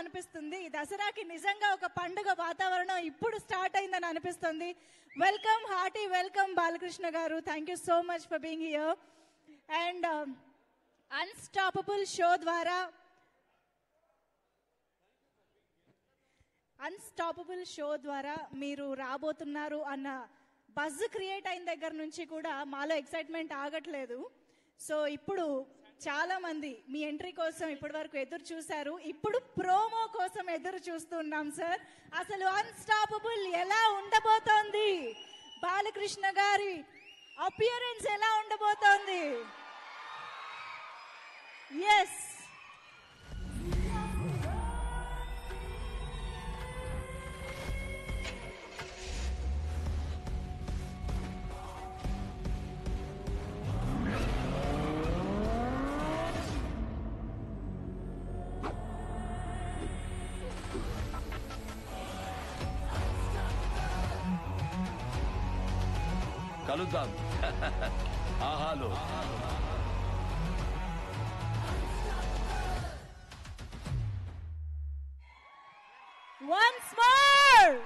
అనిపిస్తుంది ఈ దసరాకి నిజంగా ఒక పండుగ వాతావరణం ఇప్పుడు స్టార్ట్ అయిందని అనిపిస్తుంది welcome hearty welcome Balakrishna garu thank you so much for being here and Unstoppable show ద్వారా అన్స్టాపబుల్ షో ద్వారా మీరు రాబోతున్నారు అన్న బజ్ క్రియేట్ అయిన దగ్గర నుంచి కూడా మాలో ఎక్సైట్మెంట్ ఆగట్లేదు సో ఇప్పుడు చాలా మంది మీ ఎంట్రీ కోసం ఇప్పటి వరకు ఎదురు చూశారు ఇప్పుడు ప్రోమో కోసం ఎదురు చూస్తున్నాం సార్ అసలు అన్స్టాపబుల్ ఎలా ఉండబోతోంది బాలకృష్ణ గారి అపియరెన్స్ ఎలా ఉండబోతోంది ఎస్ కలుద్దాం ఆహాలో Once more!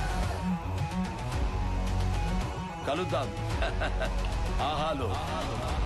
కలుద్దాం ఆహాలో